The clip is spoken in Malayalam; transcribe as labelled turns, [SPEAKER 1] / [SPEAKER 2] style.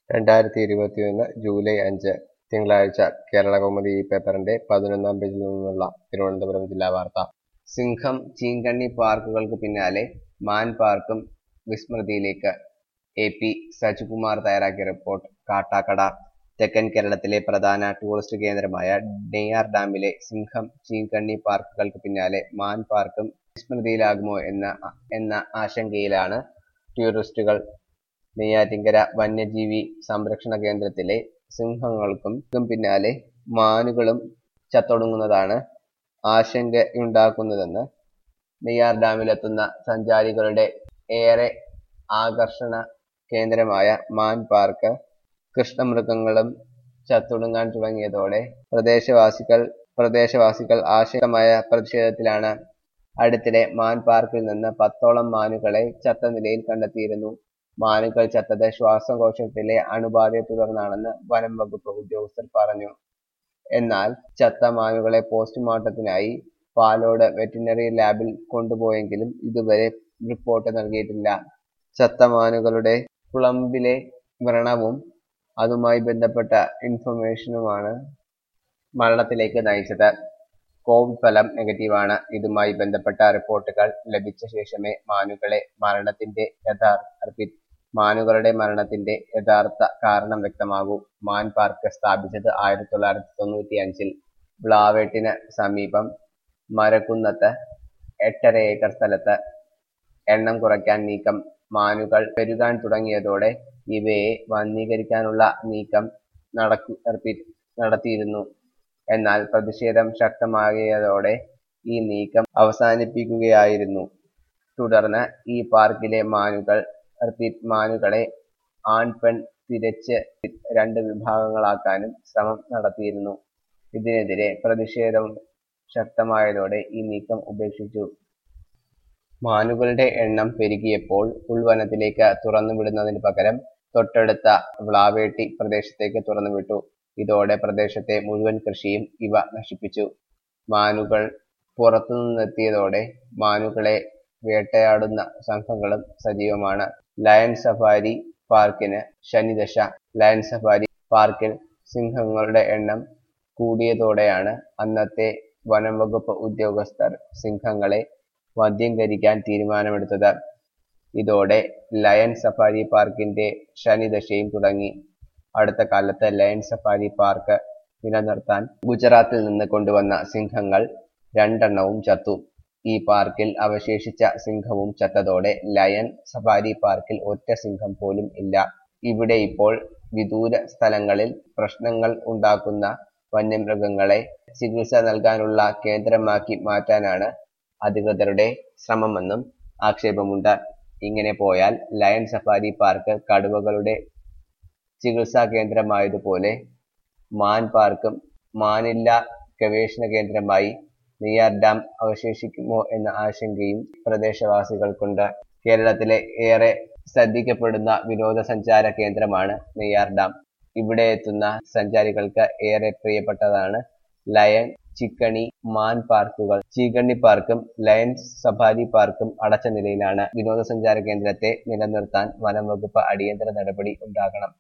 [SPEAKER 1] രണ്ടായിരത്തി ഇരുപത്തിയൊന്ന് ജൂലൈ അഞ്ച് തിങ്കളാഴ്ച കേരളകൗമുദി ഈ പേപ്പറിന്റെ പതിനൊന്നാം പേജിൽ നിന്നുള്ള തിരുവനന്തപുരം ജില്ലാ വാർത്ത സിംഹം ചീങ്കണ്ണി പാർക്കുകൾക്ക് പിന്നാലെ മാൻ പാർക്കും വിസ്മൃതിയിലേക്ക് എ പി സജികുമാർ തയ്യാറാക്കിയ റിപ്പോർട്ട് കാട്ടാക്കട തെക്കൻ കേരളത്തിലെ പ്രധാന ടൂറിസ്റ്റ് കേന്ദ്രമായ നെയ്യാർ ഡാമിലെ സിംഹം ചീങ്കണ്ണി പാർക്കുകൾക്ക് പിന്നാലെ മാൻ പാർക്കും വിസ്മൃതിയിലാകുമോ എന്ന എന്ന ആശങ്കയിലാണ് ടൂറിസ്റ്റുകൾ നെയ്യാറ്റിങ്കര വന്യജീവി സംരക്ഷണ കേന്ദ്രത്തിലെ സിംഹങ്ങൾക്കും ക്കും പിന്നാലെ മാനുകളും ചത്തൊടുങ്ങുന്നതാണ് ആശങ്കയുണ്ടാക്കുന്നതെന്ന് നെയ്യാർ ഡാമിലെത്തുന്ന സഞ്ചാരികളുടെ ഏറെ ആകർഷണ കേന്ദ്രമായ മാൻ പാർക്ക് കൃഷ്ണമൃഗങ്ങളും ചത്തൊടുങ്ങാൻ തുടങ്ങിയതോടെ പ്രദേശവാസികൾ പ്രദേശവാസികൾ ആശയമായ പ്രതിഷേധത്തിലാണ് അടുത്തിടെ മാൻ പാർക്കിൽ നിന്ന് പത്തോളം മാനുകളെ ചത്ത നിലയിൽ കണ്ടെത്തിയിരുന്നു മാനുകൾ ചത്തത് ശ്വാസകോശത്തിലെ അണുബാധയെ തുടർന്നാണെന്ന് വനം വകുപ്പ് ഉദ്യോഗസ്ഥർ പറഞ്ഞു എന്നാൽ ചത്ത മാനുകളെ പോസ്റ്റ്മോർട്ടത്തിനായി പാലോട് വെറ്റിനറി ലാബിൽ കൊണ്ടുപോയെങ്കിലും ഇതുവരെ റിപ്പോർട്ട് നൽകിയിട്ടില്ല ചത്ത മാനുകളുടെ കുളമ്പിലെ വ്രണവും അതുമായി ബന്ധപ്പെട്ട ഇൻഫർമേഷനുമാണ് മരണത്തിലേക്ക് നയിച്ചത് കോവിഡ് ഫലം നെഗറ്റീവാണ് ഇതുമായി ബന്ധപ്പെട്ട റിപ്പോർട്ടുകൾ ലഭിച്ച ശേഷമേ മാനുകളെ മരണത്തിന്റെ യഥാർത്ഥ മാനുകളുടെ മരണത്തിന്റെ യഥാർത്ഥ കാരണം വ്യക്തമാകൂ മാൻ പാർക്ക് സ്ഥാപിച്ചത് ആയിരത്തി തൊള്ളായിരത്തി തൊണ്ണൂറ്റി അഞ്ചിൽ വ്ളാവേട്ടിന് സമീപം മരക്കുന്നത്ത് എട്ടര ഏക്കർ സ്ഥലത്ത് എണ്ണം കുറയ്ക്കാൻ നീക്കം മാനുകൾ പെരുകാൻ തുടങ്ങിയതോടെ ഇവയെ വന്ധീകരിക്കാനുള്ള നീക്കം നടക്കു നടത്തിയിരുന്നു എന്നാൽ പ്രതിഷേധം ശക്തമാകിയതോടെ ഈ നീക്കം അവസാനിപ്പിക്കുകയായിരുന്നു തുടർന്ന് ഈ പാർക്കിലെ മാനുകൾ റിപ്പീറ്റ് മാനുകളെ ആൺ പെൺ തിരിച്ച് രണ്ട് വിഭാഗങ്ങളാക്കാനും ശ്രമം നടത്തിയിരുന്നു ഇതിനെതിരെ പ്രതിഷേധം ശക്തമായതോടെ ഈ നീക്കം ഉപേക്ഷിച്ചു മാനുകളുടെ എണ്ണം പെരുകിയപ്പോൾ ഉൾവനത്തിലേക്ക് തുറന്നുവിടുന്നതിന് പകരം തൊട്ടടുത്ത വ്ളാവേട്ടി പ്രദേശത്തേക്ക് തുറന്നുവിട്ടു ഇതോടെ പ്രദേശത്തെ മുഴുവൻ കൃഷിയും ഇവ നശിപ്പിച്ചു മാനുകൾ പുറത്തുനിന്നെത്തിയതോടെ മാനുകളെ വേട്ടയാടുന്ന സംഘങ്ങളും സജീവമാണ് ലയൺ സഫാരി പാർക്കിന് ശനിദശ ലയൺ സഫാരി പാർക്കിൽ സിംഹങ്ങളുടെ എണ്ണം കൂടിയതോടെയാണ് അന്നത്തെ വനം വകുപ്പ് ഉദ്യോഗസ്ഥർ സിംഹങ്ങളെ വന്ധ്യംകരിക്കാൻ തീരുമാനമെടുത്തത് ഇതോടെ ലയൺ സഫാരി പാർക്കിന്റെ ശനിദശയും തുടങ്ങി അടുത്ത കാലത്ത് ലയൺ സഫാരി പാർക്ക് നിലനിർത്താൻ ഗുജറാത്തിൽ നിന്ന് കൊണ്ടുവന്ന സിംഹങ്ങൾ രണ്ടെണ്ണവും ചത്തു ഈ പാർക്കിൽ അവശേഷിച്ച സിംഹവും ചത്തതോടെ ലയൺ സഫാരി പാർക്കിൽ ഒറ്റ സിംഹം പോലും ഇല്ല ഇവിടെ ഇപ്പോൾ വിദൂര സ്ഥലങ്ങളിൽ പ്രശ്നങ്ങൾ ഉണ്ടാക്കുന്ന വന്യമൃഗങ്ങളെ ചികിത്സ നൽകാനുള്ള കേന്ദ്രമാക്കി മാറ്റാനാണ് അധികൃതരുടെ ശ്രമമെന്നും ആക്ഷേപമുണ്ട് ഇങ്ങനെ പോയാൽ ലയൺ സഫാരി പാർക്ക് കടുവകളുടെ ചികിത്സാ കേന്ദ്രമായതുപോലെ മാൻ പാർക്കും മാനില്ല ഗവേഷണ കേന്ദ്രമായി നെയ്യാർ ഡാം അവശേഷിക്കുമോ എന്ന ആശങ്കയും പ്രദേശവാസികൾക്കുണ്ട് കേരളത്തിലെ ഏറെ ശ്രദ്ധിക്കപ്പെടുന്ന വിനോദസഞ്ചാര കേന്ദ്രമാണ് നെയ്യാർ ഡാം ഇവിടെ എത്തുന്ന സഞ്ചാരികൾക്ക് ഏറെ പ്രിയപ്പെട്ടതാണ് ലയൺ ചിക്കണി മാൻ പാർക്കുകൾ ചീകണ്ണി പാർക്കും ലയൺ സഫാരി പാർക്കും അടച്ച നിലയിലാണ് വിനോദസഞ്ചാര കേന്ദ്രത്തെ നിലനിർത്താൻ വനം വകുപ്പ് അടിയന്തര നടപടി ഉണ്ടാകണം